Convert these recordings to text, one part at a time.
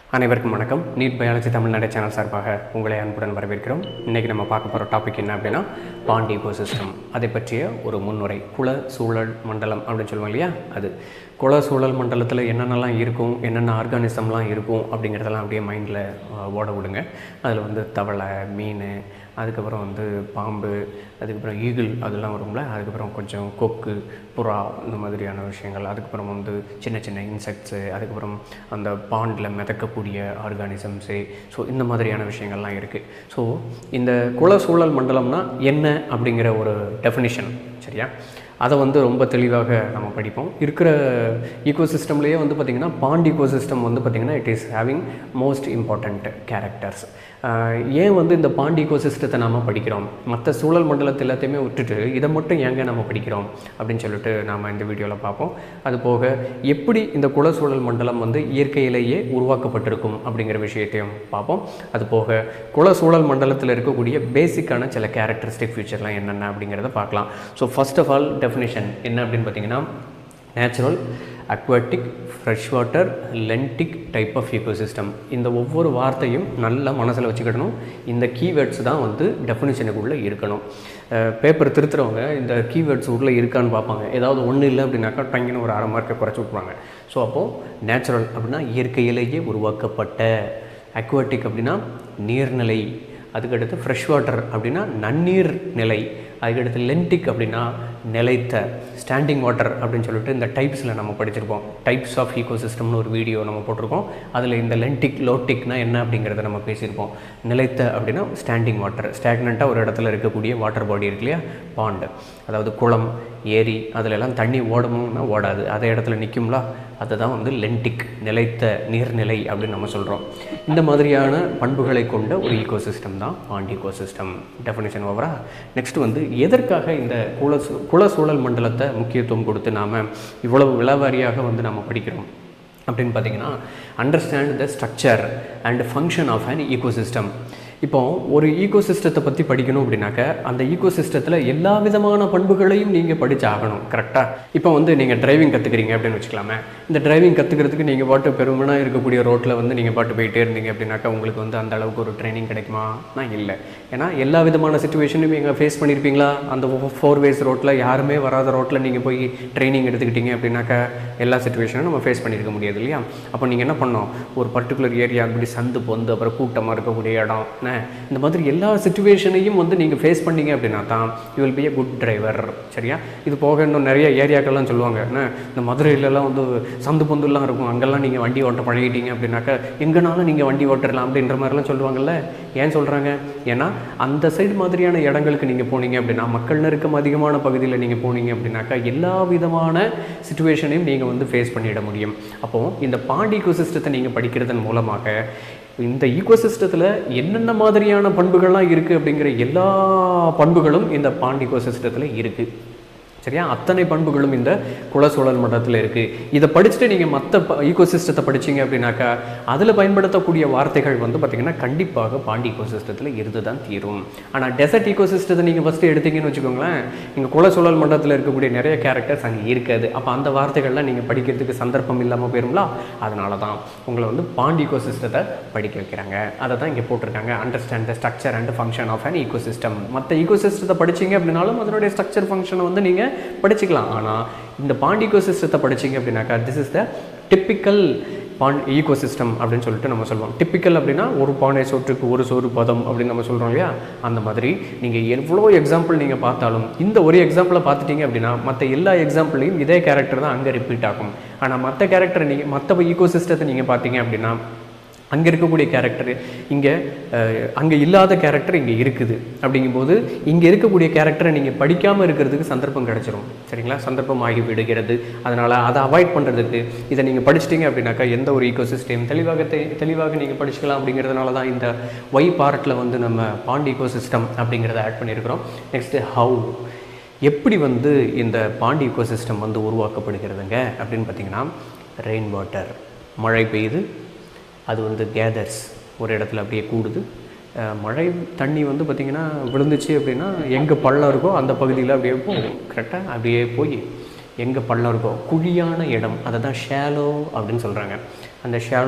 அனைவருக்கும் வணக்கம் NEET biology Tamil Nadu channel சார்பாக உங்களை அன்புடன் வரவேற்கிறோம் இன்றைக்கி நம்ம பார்க்க போகிற டாபிக் என்ன அப்படின்னா பாண்ட் ஈகோசிஸ்டம் அதை பற்றிய ஒரு முன்னுரை குல சூழல் மண்டலம் அப்படின்னு சொல்லுவாங்க இல்லையா அது குல சூழல் மண்டலத்தில் என்னென்னலாம் இருக்கும் என்னென்ன ஆர்கானிசம்லாம் இருக்கும் அப்படிங்கிறதெல்லாம் அப்படியே மைண்டில் ஓட விடுங்க அதில் வந்து தவளை மீன் அதுக்கப்புறம் வந்து பாம்பு அதுக்கப்புறம் ஈகிள் அதெல்லாம் வரும்ல அதுக்கப்புறம் கொஞ்சம் கொக்கு புறா இந்த மாதிரியான விஷயங்கள் அதுக்கப்புறம் வந்து சின்ன சின்ன இன்செக்ட்ஸு அதுக்கப்புறம் அந்த பாண்டில் மிதக்கக்கூடிய ஆர்கானிசம்ஸு ஸோ இந்த மாதிரியான விஷயங்கள்லாம் இருக்குது ஸோ இந்த குல சூழல் மண்டலம்னா என்ன அப்படிங்கிற ஒரு டெஃபினிஷன் சரியா அதை வந்து ரொம்ப தெளிவாக நம்ம படிப்போம் இருக்கிற ஈகோசிஸ்டம்லேயே வந்து பார்த்திங்கன்னா பாண்ட் ஈகோசிஸ்டம் வந்து பார்த்திங்கன்னா it is having most important characters ஏன் வந்து இந்த பாண்ட் ஈகோசிஸ்டத்தை நாம் படிக்கிறோம் மற்ற சூழல் மண்டலத்தை எல்லாத்தையுமே விட்டுட்டு இதை மட்டும் ஏங்க நம்ம படிக்கிறோம் அப்படின்னு சொல்லிட்டு நாம் இந்த வீடியோவில் பார்ப்போம் அது போக எப்படி இந்த குல சூழல் மண்டலம் வந்து இயற்கையிலேயே உருவாக்கப்பட்டிருக்கும் அப்படிங்கிற விஷயத்தையும் பார்ப்போம் அது போக குல சூழல் மண்டலத்தில் இருக்கக்கூடிய பேசிக்கான சில கேரக்டரிஸ்டிக் ஃபீச்சர்லாம் என்னென்ன அப்படிங்கிறத பார்க்கலாம் so first of all definition என்ன அப்படின்னு பார்த்தீங்கன்னா natural aquatic fresh water lentic type of ecosystem இந்த ஒவ்வொரு வார்த்தையும் நல்லா மனசில் வச்சுக்கிடணும் இந்த கீவேர்ட்ஸ் தான் வந்து டெஃபினிஷனுக்குள்ளே இருக்கணும் பேப்பர் திருத்துறவங்க இந்த கீவேர்ட்ஸ் உள்ளே இருக்கான்னு பார்ப்பாங்க ஏதாவது ஒன்றும் இல்லை அப்படின்னாக்கா டங்கின்னு ஒரு அரை மார்க்கை குறைச்சி விட்ருவாங்க ஸோ அப்போது நேச்சுரல் அப்படின்னா இயற்கையிலேயே உருவாக்கப்பட்ட அக்வாட்டிக் அப்படின்னா நீர்நிலை அதுக்கடுத்து ஃப்ரெஷ் வாட்டர் அப்படின்னா நன்னீர் நிலை அதுக்கடுத்து லென்டிக் அப்படின்னா நிலைத்த ஸ்டாண்டிங் வாட்டர் அப்படின்னு சொல்லிட்டு இந்த டைப்ஸில் நம்ம படிச்சிருப்போம் டைப்ஸ் ஆஃப் ஈகோசிஸ்டம்னு ஒரு வீடியோ நம்ம போட்டிருக்கோம் அதில் இந்த லென்டிக் லோட்டிக்னா என்ன அப்படிங்கிறத நம்ம பேசியிருப்போம் நிலைத்த அப்படின்னா ஸ்டாண்டிங் வாட்டர் ஸ்டாக்னண்ட்டாக ஒரு இடத்துல இருக்கக்கூடிய வாட்டர் பாடி இருக்கு இல்லையா பாண்டு அதாவது குளம் ஏரி அதிலெல்லாம் தண்ணி ஓடணும்னா ஓடாது அதே இடத்துல நிற்கும்ல அதுதான் வந்து லென்டிக் நிலைத்த நீர்நிலை அப்படின்னு நம்ம சொல்கிறோம் இந்த மாதிரியான பண்புகளை கொண்ட ஒரு ஈகோசிஸ்டம் தான் பாண்ட் ஈகோசிஸ்டம் டெஃபினேஷன் ஓவரா நெக்ஸ்ட் வந்து எதற்காக இந்த குல சூ- குல சூழல் மண்டலத்தை முக்கியத்துவம் கொடுத்து நாம் இவ்வளவு விலாவாரியாக வந்து நம்ம படிக்கிறோம் அப்படின்னு பார்த்தீங்கன்னா understand the structure and function of an ecosystem இப்போ ஒரு ஈகோசிஸ்டத்தை பற்றி படிக்கணும் அப்படின்னாக்க அந்த ஈகோசிஸ்டத்தில் எல்லா விதமான பண்புகளையும் நீங்கள் படிச்சு ஆகணும் கரெக்டாக இப்போ வந்து நீங்கள் டிரைவிங் கற்றுக்கிறீங்க அப்படின்னு வச்சுக்கலாமே இந்த டிரைவிங் கற்றுக்கிறதுக்கு நீங்கள் பாட்டு பெருமனாக இருக்கக்கூடிய ரோட்டில் வந்து நீங்கள் பாட்டு போயிட்டே இருந்தீங்க அப்படின்னாக்கா உங்களுக்கு வந்து அந்த அளவுக்கு ஒரு ட்ரைனிங் கிடைக்குமா நான் இல்லை ஏன்னா எல்லா விதமான சுச்சுவேஷனும் நீங்கள் ஃபேஸ் பண்ணியிருப்பீங்களா அந்த ஃபோர் வேஸ் ரோட்டில் யாருமே வராத ரோட்டில் நீங்கள் போய் ட்ரைனிங் எடுத்துக்கிட்டீங்க அப்படின்னாக்கா எல்லா சுச்சுவேஷனும் நம்ம ஃபேஸ் பண்ணியிருக்க முடியாது இல்லையா அப்போ நீங்கள் என்ன பண்ணணும் ஒரு பர்டிகுலர் ஏரியா அப்படி சந்து பொந்து அப்புறம் கூட்டமாக இருக்கக்கூடிய இடம் என்ன இந்த மாதிரி எல்லா சுச்சுவேஷனையும் வந்து நீங்கள் ஃபேஸ் பண்ணீங்க அப்படின்னா தான் you will be a good driver சரியா இது போக இன்னும் நிறைய ஏரியாக்கள்லாம் சொல்லுவாங்க என்ன இந்த மதுரையிலலாம் வந்து சந்து பொந்துலாம் இருக்கும் அங்கெல்லாம் நீங்கள் வண்டி ஓட்ட பழகிட்டீங்க அப்படின்னாக்கா எங்கனாலும் நீங்கள் வண்டி ஓட்டலாம் அப்படின்ற மாதிரிலாம் சொல்லுவாங்கல்ல ஏன் சொல்கிறாங்க ஏன்னா அந்த சைடு மாதிரியான இடங்களுக்கு நீங்கள் போனீங்க அப்படின்னா மக்கள் நெருக்கம் அதிகமான பகுதியில் நீங்கள் போனீங்க அப்படின்னாக்கா எல்லா விதமான சுச்சுவேஷனையும் நீங்கள் வந்து ஃபேஸ் பண்ணிட முடியும் அப்போது இந்த பாண்ட் ஈகோசிஸ்டத்தை நீங்கள் படிக்கிறதன் மூலமாக இந்த ஈகோசிஸ்டத்தில் என்னென்ன மாதிரியான பண்புகள்லாம் இருக்குது அப்படிங்கிற எல்லா பண்புகளும் இந்த பாண்ட் ஈகோசிஸ்டத்தில் இருக்குது சரியா அத்தனை பண்புகளும் இந்த குலசூழல் மண்டலத்தில் இருக்குது இதை படிச்சுட்டு நீங்கள் மற்ற ஈகோசிஸ்டத்தை படிச்சீங்க அப்படின்னாக்கா அதில் பயன்படுத்தக்கூடிய வார்த்தைகள் வந்து பார்த்திங்கன்னா கண்டிப்பாக பாண்டி ஈகோசிஸ்டத்தில் இருந்து தான் தீரும் ஆனால் டெசர்ட் ஈகோசிஸ்டத்தை நீங்கள் ஃபஸ்ட்டு எடுத்தீங்கன்னு வச்சுக்கோங்களேன் இங்கே குலசூழல் மண்டலத்தில் இருக்கக்கூடிய நிறைய கேரக்டர்ஸ் அங்கே இருக்காது அப்போ அந்த வார்த்தைகள்லாம் நீங்கள் படிக்கிறதுக்கு சந்தர்ப்பம் இல்லாமல் போயிருங்களா அதனால தான் உங்களை வந்து பாண்ட் ஈகோசிஸ்டத்தை படிக்க வைக்கிறாங்க அதை தான் இங்கே போட்டிருக்காங்க understand the structure and function of an ecosystem மற்ற ஈகோசிஸ்டத்தை படிச்சீங்க அப்படின்னாலும் அதனுடைய ஸ்ட்ரக்சர் ஃபங்க்ஷனை வந்து நீங்கள் படிச்சுக்கலாம் ஆனால் இந்த பாண்ட் ஈகோசிஸ்டத்தை படிச்சீங்க அப்படின்னாக்கா this is the typical pond ecosystem அப்படின்னு சொல்லிட்டு நம்ம சொல்லுவோம் டிப்பிக்கல் அப்படின்னா ஒரு பானை சோற்றுக்கு ஒரு சோறு பதம் அப்படின்னு நம்ம சொல்கிறோம் இல்லையா அந்த மாதிரி நீங்கள் எவ்வளோ எக்ஸாம்பிள் நீங்கள் பார்த்தாலும் இந்த ஒரு எக்ஸாம்பிளை பார்த்துட்டீங்க அப்படின்னா மற்ற எல்லா எக்ஸாம்பிளையும் இதே கேரக்டர் தான் அங்கே ரிப்பீட் ஆகும் ஆனால் மற்ற கேரக்டர் நீங்கள் மற்ற ஈகோசிஸ்டத்தை நீங்கள் பார்த்தீங்க அப்படின்னா அங்கே இருக்கக்கூடிய கேரக்டர் இங்கே அங்கே இல்லாத கேரக்டர் இங்கே இருக்குது அப்படிங்கும்போது இங்கே இருக்கக்கூடிய கேரக்டரை நீங்கள் படிக்காமல் இருக்கிறதுக்கு சந்தர்ப்பம் கிடைச்சிரும் சரிங்களா சந்தர்ப்பம் ஆகி விடுகிறது அதனால் அதை அவாய்ட் பண்ணுறதுக்கு இதை நீங்கள் படிச்சிட்டிங்க அப்படின்னாக்கா எந்த ஒரு ஈகோசிஸ்டம் தெளிவாக தெ தெளிவாக நீங்கள் படிச்சுக்கலாம் அப்படிங்கிறதுனால தான் இந்த ஒய் பார்ட்டில் வந்து நம்ம பாண்ட் ஈகோசிஸ்டம் அப்படிங்கிறத ஆட் பண்ணியிருக்கிறோம் நெக்ஸ்ட்டு ஹவு எப்படி வந்து இந்த பாண்ட் ஈகோசிஸ்டம் வந்து உருவாக்கப்படுகிறதுங்க அப்படின்னு பார்த்தீங்கன்னா ரெயின் வாட்டர் மழை பெய்யுது அது வந்து கேதர்ஸ் ஒரு இடத்துல அப்படியே கூடுது அஹ் மழை தண்ணி வந்து பார்த்திங்கன்னா விழுந்துச்சு அப்படின்னா எங்கே பள்ளம் இருக்கோ அந்த பகுதியில் அப்படியே போகும் கரெக்டாக அப்படியே போய் எங்கே பள்ளம் இருக்கோ குழியான இடம் அதை தான் ஷேலோ அப்படின்னு சொல்கிறாங்க அந்த ஷேலோ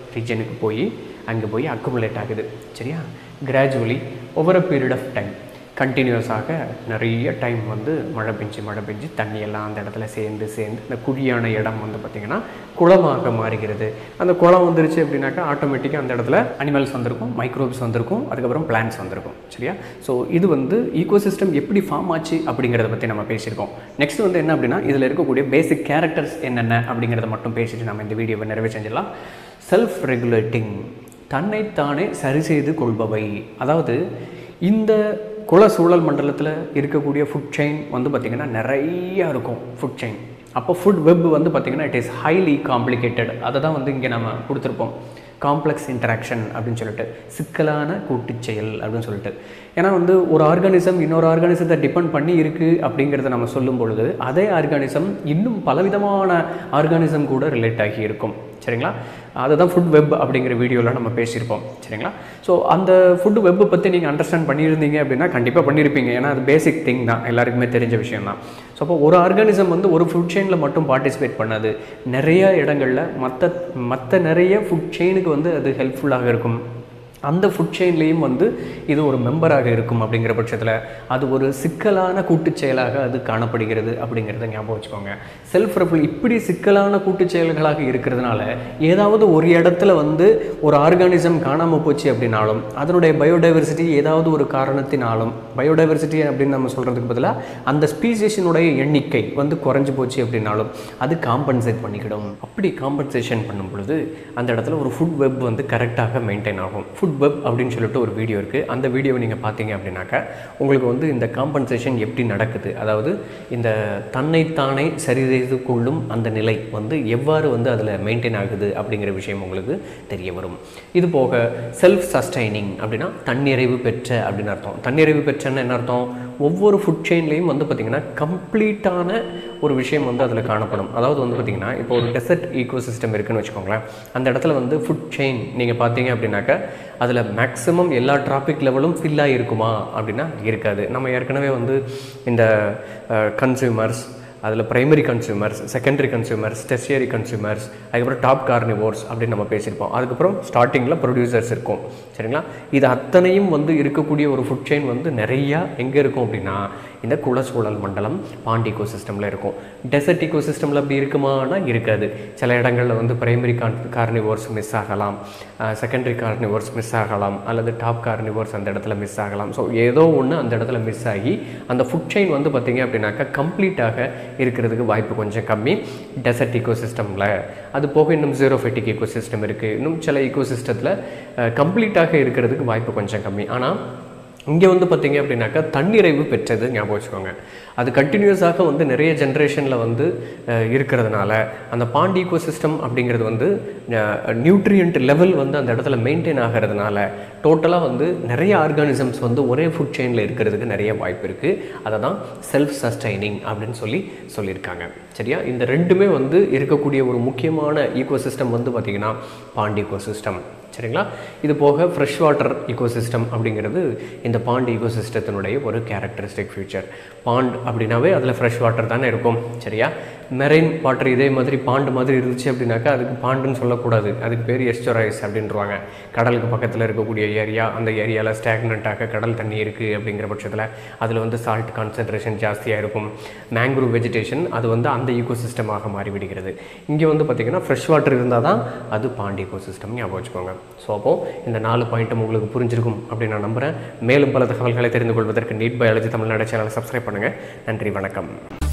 ரீஜனுக்கு போய் அங்கே போய் அக்குமுலேட் ஆகுது சரியா கிராஜுவலி ஒவ்வொரு பீரியட் ஆஃப் டைம் கண்டினியூஸாக நிறைய டைம் வந்து மழை பெஞ்சு மழை பெஞ்சு தண்ணியெல்லாம் அந்த இடத்துல சேர்ந்து சேர்ந்து இந்த குழியான இடம் வந்து பார்த்திங்கன்னா குளமாக மாறுகிறது அந்த குளம் வந்துருச்சு அப்படின்னாக்கா ஆட்டோமேட்டிக்காக அந்த இடத்துல அனிமல்ஸ் வந்திருக்கும் மைக்ரோப்ஸ் வந்திருக்கும் அதுக்கப்புறம் பிளான்ஸ் வந்திருக்கும் சரியா ஸோ இது வந்து ஈகோசிஸ்டம் எப்படி ஃபார்ம் ஆச்சு அப்படிங்கிறத பற்றி நம்ம பேசியிருக்கோம் நெக்ஸ்ட் வந்து என்ன அப்படின்னா இதில் இருக்கக்கூடிய பேசிக் கேரக்டர்ஸ் என்னென்ன அப்படிங்கிறத மட்டும் பேசிட்டு நம்ம இந்த வீடியோவை நிறைவே செஞ்சிடலாம் செல்ஃப் ரெகுலேட்டிங் தன்னைத்தானே சரி செய்து கொள்பவை அதாவது இந்த குல சூழல் மண்டலத்தில் இருக்கக்கூடிய ஃபுட் செயின் வந்து பார்த்திங்கன்னா நிறையா இருக்கும் ஃபுட் செயின் அப்போ ஃபுட் வெப் வந்து பார்த்திங்கன்னா இட் இஸ் ஹைலி காம்ப்ளிகேட்டட் அதை தான் வந்து இங்கே நம்ம கொடுத்துருப்போம் காம்ப்ளெக்ஸ் இன்டராக்ஷன் அப்படின்னு சொல்லிட்டு சிக்கலான கூட்டுச் செயல் அப்படின்னு சொல்லிட்டு ஏன்னா வந்து ஒரு ஆர்கானிசம் இன்னொரு ஆர்கானிசத்தை டிபெண்ட் பண்ணி இருக்குது அப்படிங்கிறத நம்ம சொல்லும் பொழுது அதே ஆர்கானிசம் இன்னும் பலவிதமான ஆர்கானிசம் கூட ரிலேட் ஆகி இருக்கும் சரிங்களா அதுதான் ஃபுட் வெப் அப்படிங்கிற வீடியோவில் நம்ம பேசியிருப்போம் சரிங்களா ஸோ அந்த ஃபுட் வெப்பை பற்றி நீங்கள் அண்டர்ஸ்டாண்ட் பண்ணியிருந்தீங்க அப்படின்னா கண்டிப்பாக பண்ணியிருப்பீங்க ஏன்னா அது பேசிக் திங் தான் எல்லாருக்குமே தெரிஞ்ச விஷயம் தான் ஸோ அப்போ ஒரு ஆர்கானிசம் வந்து ஒரு ஃபுட் செயினில் மட்டும் பார்ட்டிசிபேட் பண்ணாது நிறைய இடங்களில் மற்ற மற்ற நிறைய ஃபுட் செயினுக்கு வந்து அது ஹெல்ப்ஃபுல்லாக இருக்கும் அந்த ஃபுட் செயின்லேயும் வந்து இது ஒரு மெம்பராக இருக்கும் அப்படிங்கிற பட்சத்தில் அது ஒரு சிக்கலான கூட்டுச் செயலாக அது காணப்படுகிறது அப்படிங்கிறத ஞாபகம் வச்சுக்கோங்க செல்ஃப் ரெஃபுல் இப்படி சிக்கலான கூட்டுச் செயல்களாக இருக்கிறதுனால ஏதாவது ஒரு இடத்துல வந்து ஒரு ஆர்கானிசம் காணாமல் போச்சு அப்படின்னாலும் அதனுடைய பயோடைவர்சிட்டி ஏதாவது ஒரு காரணத்தினாலும் பயோடைவர்சிட்டி அப்படின்னு நம்ம சொல்கிறதுக்கு பதிலாக அந்த ஸ்பீசிஸினுடைய எண்ணிக்கை வந்து குறைஞ்சு போச்சு அப்படின்னாலும் அது காம்பன்சேட் பண்ணிக்கிடும் அப்படி காம்பன்சேஷன் பண்ணும் பொழுது அந்த இடத்துல ஒரு ஃபுட் வெப் வந்து கரெக்டாக மெயின்டைன் ஆகும் ஃபுட் வெப் அப்படின்னு சொல்லிட்டு ஒரு வீடியோ இருக்குது அந்த வீடியோவை நீங்கள் பார்த்தீங்க அப்படின்னாக்கா உங்களுக்கு வந்து இந்த காம்பன்சேஷன் எப்படி நடக்குது அதாவது இந்த தன்னைத்தானே சரி செய்து கொள்ளும் அந்த நிலை வந்து எவ்வாறு வந்து அதில் மெயின்டைன் ஆகுது அப்படிங்கிற விஷயம் உங்களுக்கு தெரிய வரும் இது போக செல்ஃப் சஸ்டைனிங் அப்படின்னா தன்னிறைவு பெற்ற அப்படின்னு அர்த்தம் தன்னிறைவு பெற்றன்னு என்ன அர்த்தம் ஒவ்வொரு ஃபுட் செயின்லேயும் வந்து பார்த்திங்கன்னா கம்ப்ளீட்டான ஒரு விஷயம் வந்து அதில் காணப்படும் அதாவது வந்து பார்த்திங்கன்னா இப்போ ஒரு டெசர்ட் ஈகோ சிஸ்டம் இருக்குன்னு வச்சுக்கோங்களேன் அந்த இடத்துல வந்து ஃபுட் செயின் நீங்கள் பார்த்தீங்க அப்படின்னாக்கா அதில் மேக்ஸிமம் எல்லா டிராபிக் லெவலும் ஃபில்லாக இருக்குமா அப்படின்னா இருக்காது நம்ம ஏற்கனவே வந்து இந்த கன்சியூமர்ஸ் அதில் primary consumers secondary consumers tertiary consumers அதுக்கப்புறம் டாப் கார்னிவோர்ஸ் அப்படின்னு நம்ம பேசியிருப்போம் அதுக்கப்புறம் ஸ்டார்டிங்கில் ப்ரொடியூசர்ஸ் இருக்கும் சரிங்களா இது அத்தனையும் வந்து இருக்கக்கூடிய ஒரு ஃபுட் செயின் வந்து நிறையா எங்கே இருக்கும் அப்படின்னா இந்த குலசூழல் மண்டலம் பாண்ட் ஈகோ சிஸ்டமில் இருக்கும் டெசர்ட் ஈகோ சிஸ்டமில் அப்படி இருக்குமானா இருக்காது சில இடங்களில் வந்து பிரைமரி கான் கார்னிவோர்ஸ் மிஸ் ஆகலாம் செகண்டரி கார்னிவோர்ஸ் மிஸ் ஆகலாம் அல்லது டாப் கார்னிவோர்ஸ் அந்த இடத்துல மிஸ் ஆகலாம் ஸோ ஏதோ ஒன்று அந்த இடத்துல மிஸ் ஆகி அந்த ஃபுட் செயின் வந்து பார்த்திங்க அப்படின்னாக்கா கம்ப்ளீட்டாக இருக்கிறதுக்கு வாய்ப்பு கொஞ்சம் கம்மி டெசர்ட் ஈகோ சிஸ்டமில் அது போக இன்னும் ஜீரோஃபெட்டிக் ஈகோ சிஸ்டம் இருக்குது இன்னும் சில ஈகோ சிஸ்டத்தில் கம்ப்ளீட்டாக இருக்கிறதுக்கு வாய்ப்பு கொஞ்சம் கம்மி ஆனால் இங்கே வந்து பார்த்தீங்க அப்படின்னாக்கா தன்னிறைவு பெற்றது ஞாபகம் வச்சுக்கோங்க அது கண்டினியூஸாக வந்து நிறைய ஜென்ரேஷனில் வந்து அஹ், இருக்கிறதுனால அந்த பாண்ட் ஈகோ சிஸ்டம் அப்படிங்கிறது வந்து நியூட்ரியன்ட் லெவல் வந்து அந்த இடத்துல மெயின்டைன் ஆகிறதுனால டோட்டலாக வந்து நிறைய ஆர்கானிசம்ஸ் வந்து ஒரே ஃபுட் செயினில் இருக்கிறதுக்கு நிறைய வாய்ப்பு இருக்குது அதை தான் செல்ஃப் சஸ்டைனிங் அப்படின்னு சொல்லி சொல்லியிருக்காங்க சரியா இந்த ரெண்டுமே வந்து இருக்கக்கூடிய ஒரு முக்கியமான ஈகோ சிஸ்டம் வந்து பார்த்திங்கன்னா பாண்ட் ஈகோ சிஸ்டம் சரிங்களா இது போக ஃப்ரெஷ் வாட்டர் ஈகோசிஸ்டம் அப்படிங்கிறது இந்த பாண்ட் ஈகோசிஸ்டத்தினுடைய ஒரு கேரக்டரிஸ்டிக் ஃபியூச்சர் பாண்ட் அப்படின்னாவே அதில் ஃப்ரெஷ் வாட்டர் தானே இருக்கும் சரியா மெரைன் வாட்டர் இதே மாதிரி பாண்டு மாதிரி இருந்துச்சு அப்படின்னாக்கா அதுக்கு பாண்டுன்னு சொல்லக்கூடாது அதுக்கு பேர் எஸ்டோரைஸ் அப்படின்றவாங்க கடலுக்கு பக்கத்தில் இருக்கக்கூடிய ஏரியா அந்த ஏரியாவில் ஸ்டாக்னண்ட்டாக கடல் தண்ணி இருக்குது அப்படிங்கிற பட்சத்தில் அதில் வந்து சால்ட் கான்சன்ட்ரேஷன் ஜாஸ்தியாக இருக்கும் மேங்க்ரூவ் வெஜிடேஷன் அது வந்து அந்த ஈகோசிஸ்டமாக மாறிவிடுகிறது இங்கே வந்து பார்த்திங்கன்னா ஃப்ரெஷ் வாட்டர் இருந்தால் தான் அது பாண்ட் ஈகோசிஸ்டம் ஞாபகம் வச்சுக்கோங்க ஸோ அப்போது இந்த நாலு பாயிண்ட்டும் உங்களுக்கு புரிஞ்சிருக்கும் அப்படின்னு நான் நம்புகிறேன் மேலும் பல தகவல்களை தெரிந்து கொள்வதற்கு நீட் பயாலஜி தமிழ்நாடு சேனலை சப்ஸ்கிரைப் பண்ணுங்கள் நன்றி வணக்கம்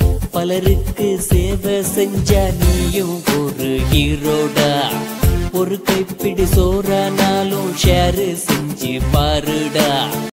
பலருக்கு சேவை செஞ்ச நீயும் ஒரு ஹீரோடா ஒரு கைப்பிடி சோறானாலும் ஷேர் செஞ்சு பாருடா